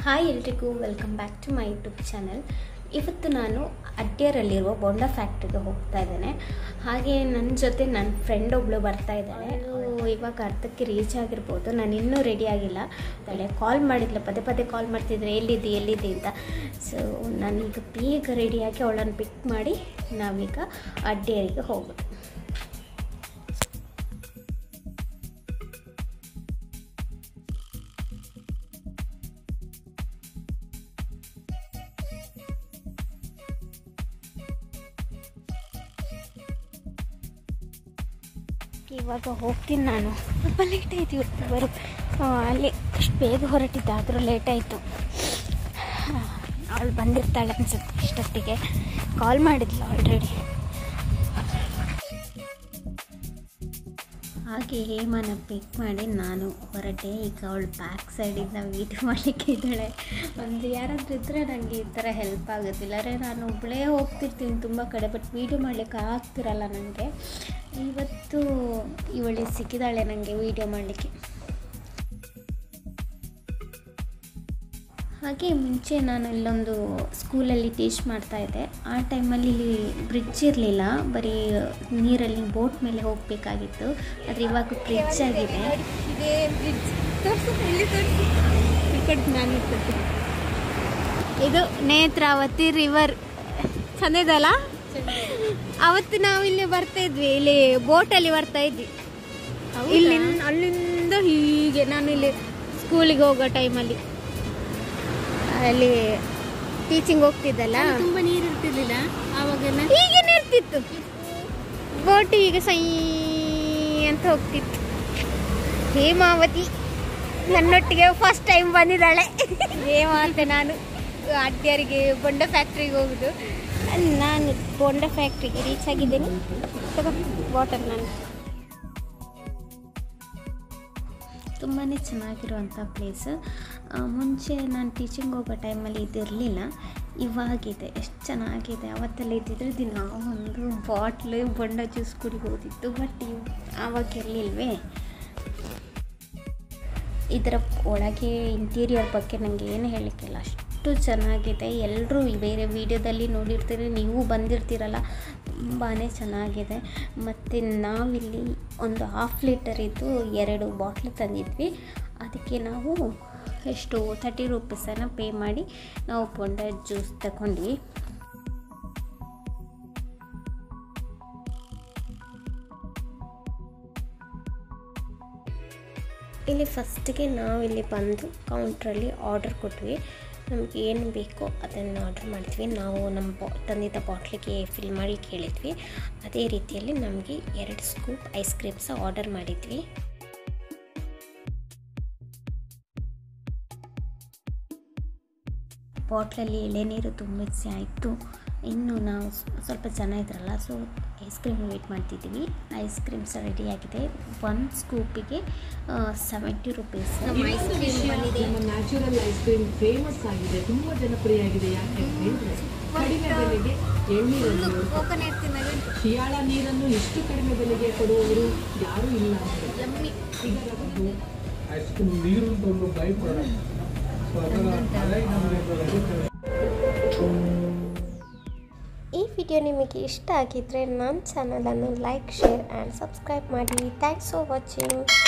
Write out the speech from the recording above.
hi ಎಲ್ರಿಗೂ welcome back to my YouTube channel ಇವತ್ತು ನಾನು ಅಡ್ಡಿಯರಲ್ಲಿರುವ ಬೋಂಡಾ ಫ್ಯಾಕ್ಟ್ರಿಗೆ ಹೋಗ್ತಾ ಇದ್ದೇನೆ ಹಾಗೆ ನನ್ನ ಜೊತೆ ನನ್ನ ಫ್ರೆಂಡ್ ಒಬ್ಳು ಬರ್ತಾ ಇದ್ದಾಳೆ ಅವ್ಳು ಇವಾಗ ಅರ್ಧಕ್ಕೆ ರೀಚ್ ಆಗಿರ್ಬೋದು ನಾನು ಇನ್ನೂ ರೆಡಿ ಆಗಿಲ್ಲ ಅವಳೆ ಕಾಲ್ ಮಾಡಿದ್ಲು ಪದೇ ಪದೇ ಕಾಲ್ ಮಾಡ್ತಿದ್ರೆ ಎಲ್ಲಿದ್ದಿ ಎಲ್ಲಿದ್ದಿ ಅಂತ ಸೊ ನಾನೀಗ ಬೇಗ ರೆಡಿಯಾಗಿ ಅವಳನ್ನು ಪಿಕ್ ಮಾಡಿ ನಾವೀಗ ಅಡ್ಡಿಯರಿಗೆ ಹೋಗೋದು ಇವಾಗ ಹೋಗ್ತೀನಿ ನಾನು ಸ್ವಲ್ಪ ಲೇಟ್ ಆಯ್ತು ಇವತ್ತು ಬರು ಆ, ಅಲ್ಲಿ ಅಷ್ಟು ಬೇಗ ಹೊರಟಿದ್ದೆ ಆದರೂ ಲೇಟ್ ಆಯಿತು ಅವಳು ಬಂದಿರ್ತಾಳೆ ಅನ್ಸುತ್ತೆ ಇಷ್ಟೊತ್ತಿಗೆ ಕಾಲ್ ಮಾಡಿದ್ಲು ಆಲ್ರೆಡಿ ಹಾಗೆ ಹೇಮನ ಪಿಕ್ ಮಾಡಿ ನಾನು ಹೊರಟೆ ಈಗ ಅವಳು ಬ್ಯಾಕ್ ಸೈಡಿಂದ ವೀಡಿಯೋ ಮಾಡಲಿಕ್ಕೆ ಇದ್ದಾಳೆ ಒಂದು ಯಾರಾದರೂ ಇದ್ದರೆ ನನಗೆ ಈ ಥರ ಹೆಲ್ಪ್ ಆಗೋದಿಲ್ಲ ಅಂದರೆ ನಾನು ಒಬ್ಬಳೇ ಹೋಗ್ತಿರ್ತೀನಿ ತುಂಬ ಕಡೆ ಬಟ್ ವೀಡಿಯೋ ಮಾಡಲಿಕ್ಕೆ ಆಗ್ತಿರಲ್ಲ ನನಗೆ ಇವತ್ತು ಇವಳು ಸಿಕ್ಕಿದ್ದಾಳೆ ನನಗೆ ವೀಡಿಯೋ ಮಾಡಲಿಕ್ಕೆ ಹಾಗೆ ಮುಂಚೆ ನಾನು ಇಲ್ಲೊಂದು ಸ್ಕೂಲಲ್ಲಿ ಟೀಚ್ ಮಾಡ್ತಾ ಇದ್ದೆ ಆ ಟೈಮಲ್ಲಿ ಇಲ್ಲಿ ಬ್ರಿಡ್ಜ್ ಇರಲಿಲ್ಲ ಬರೀ ನೀರಲ್ಲಿ ಬೋಟ್ ಮೇಲೆ ಹೋಗಬೇಕಾಗಿತ್ತು ಆದರೆ ಇವಾಗ ಬ್ರಿಡ್ಜ್ ಆಗಿದೆ ಇದೇ ಬ್ರಿಡ್ಜ್ ತೋರಿಸು ಇಲ್ಲಿ ತೋರಿಸು ಈ ಕಡೆ ನಾನು ಇರ್ತೇನೆ ಇದು ನೇತ್ರಾವತಿ ರಿವರ್ ಚಂದ ಇದಲ್ಲ ಅವತ್ತು ನಾವು ಇಲ್ಲಿ ಬರ್ತಾ ಇದ್ವಿ ಇಲ್ಲಿ ಬೋಟಲ್ಲಿ ಬರ್ತಾ ಇದ್ವಿ ಇಲ್ಲಿ ಅಲ್ಲಿಂದ ಹೀಗೆ ನಾನು ಇಲ್ಲಿ ಸ್ಕೂಲಿಗೆ ಹೋಗೋ ಟೈಮಲ್ಲಿ ಅಲ್ಲಿ ಟೀಚಿಂಗ್ ಹೋಗ್ತಿದ್ದಲ್ಲ ತುಂಬಾ ನೀರು ಇರ್ತಿರ್ಲಿಲ್ಲ ಆವಾಗೆಲ್ಲ ಹೀಗೇನೆ ಇರ್ತಿತ್ತು ಬೋಟ್ ಈಗ ಸೈ ಅಂತ ಹೋಗ್ತಿತ್ತು ಹೇಮಾವತಿ ನನ್ನೊಟ್ಟಿಗೆ ಫಸ್ಟ್ ಟೈಮ್ ಬಂದಿದ್ದಾಳೆ ಹೇಮಾ ಅಂತ ನಾನು ಅಡ್ಡಿಯರಿಗೆ ಬೊಂಡ ಫ್ಯಾಕ್ಟ್ರಿಗೆ ಹೋಗುದು ನಾನು ಬೊಂಡ ಫ್ಯಾಕ್ಟ್ರಿಗೆ ರೀಚ್ ಆಗಿದ್ದೇನೆ ತಗೋ ವಾಟರ್ ನಾನು ತುಂಬಾ ಚೆನ್ನಾಗಿರುವಂಥ ಪ್ಲೇಸ್ ಮುಂಚೆ ನಾನು ಟೀಚಿಂಗ್ ಹೋಗೋ ಟೈಮಲ್ಲಿ ಇದಿರಲಿಲ್ಲ ಇವಾಗಿದೆ ಎಷ್ಟು ಚೆನ್ನಾಗಿದೆ ಅವತ್ತೆಲ್ಲ ಇದ್ದಿದ್ರೆ ದಿನ ಒಂದು ಬಾಟ್ಲು ಬೊಂಡ ಜ್ಯೂಸ್ ಕುಡಿಬೋದಿತ್ತು ಬಟ್ ಇವ್ ಆವಾಗ ಇರಲಿಲ್ವೇ ಇದರ ಒಳಗೆ ಇಂಟೀರಿಯರ್ ಬಗ್ಗೆ ನನಗೆ ಏನು ಹೇಳೋಕ್ಕಿಲ್ಲ ಅಷ್ಟು ಚೆನ್ನಾಗಿದೆ ಎಲ್ಲರೂ ಬೇರೆ ವಿಡಿಯೋದಲ್ಲಿ ನೋಡಿರ್ತೀರಿ ನೀವು ಬಂದಿರ್ತೀರಲ್ಲ ತುಂಬಾ ಚೆನ್ನಾಗಿದೆ ಮತ್ತು ನಾವಿಲ್ಲಿ ಒಂದು ಹಾಫ್ ಲೀಟರಿದ್ದು ಎರಡು ಬಾಟ್ಲು ತಂದಿದ್ವಿ ಅದಕ್ಕೆ ನಾವು ಎಷ್ಟು ತರ್ಟಿ ರುಪೀಸನ್ನು ಪೇ ಮಾಡಿ ನಾವು ಬೊಂಡ ಜ್ಯೂಸ್ ತಗೊಂಡ್ವಿ ಇಲ್ಲಿ ಫಸ್ಟಿಗೆ ನಾವು ಇಲ್ಲಿ ಬಂದು ಕೌಂಟ್ರಲ್ಲಿ ಆರ್ಡರ್ ಕೊಟ್ವಿ ನಮಗೆ ಏನು ಬೇಕೋ ಅದನ್ನು ಆರ್ಡರ್ ಮಾಡಿದ್ವಿ ನಾವು ನಮ್ಮ ಬಾ ತಂದಿದ್ದ ಬಾಟ್ಲಿಗೆ ಫಿಲ್ ಮಾಡಿ ಕೇಳಿದ್ವಿ ಅದೇ ರೀತಿಯಲ್ಲಿ ನಮಗೆ ಎರಡು ಸ್ಕೂಪ್ ಐಸ್ ಕ್ರೀಮ್ಸ ಆರ್ಡರ್ ಮಾಡಿದ್ವಿ ಬಾಟ್ಲಲ್ಲಿ ಎಳೆನೀರು ತುಂಬಿಸಿ ಆಯಿತು ಇನ್ನು ನಾವು ಸ್- ಸ್ವಲ್ಪ ಜನ ಇದ್ರಲ್ಲ ಸೊ ಐಸ್ ಕ್ರೀಮ್ ವೇಟ್ ಮಾಡ್ತಿದ್ದೀವಿ ಐಸ್ ಕ್ರೀಮ್ಸ್ ರೆಡಿಯಾಗಿದೆ ಒಂದು ಸ್ಕೂಪಿಗೆ ಸೆವೆಂಟಿ ರುಪೀಸ್ ನಮ್ಮ ಐಸ್ ಕ್ರೀಮ್ ಬಂದಿದೆ ನಮ್ಮ ನ್ಯಾಚುರಲ್ ಐಸ್ ಕ್ರೀಮ್ ಫೇಮಸ್ ಆಗಿದೆ ತುಂಬಾ ಜನಪ್ರಿಯ ಆಗಿದೆ ಯಾಕೆ ಅಂತ ಹೇಳಿದ್ರೆ ಕಡಿಮೆ ಬೆಲೆಗೆ ಎಳ್ನೀರನ್ನು ಕೋಕೋನಟ್ ತಿನ್ನೋದು ಶಿಯಾಳ ನೀರನ್ನು ಇಷ್ಟು ಕಡಿಮೆ ಬೆಲೆಗೆ ಕೊಡುವವರು ಯಾರೂ ಇಲ್ಲ ಅಂತ ಯಮ್ಮಿ ಈಗ ಐಸ್ ಕ್ರೀಮ್ ನೀರು ಅಂತ ಒಂದು ಬೈ ಪ್ರಾಡಕ್ಟ್ ಸೊ ಅದರ ಅದೇ ನಮಗೆ ಈ ವಿಡಿಯೋ ನಿಮಗೆ ಇಷ್ಟ ಆಗಿದ್ದರೆ ನನ್ನ ಚಾನಲನ್ನು ಲೈಕ್ ಶೇರ್ ಆ್ಯಂಡ್ ಸಬ್ಸ್ಕ್ರೈಬ್ ಮಾಡಿ ಥ್ಯಾಂಕ್ಸ್ ಫಾರ್ ವಾಚಿಂಗ್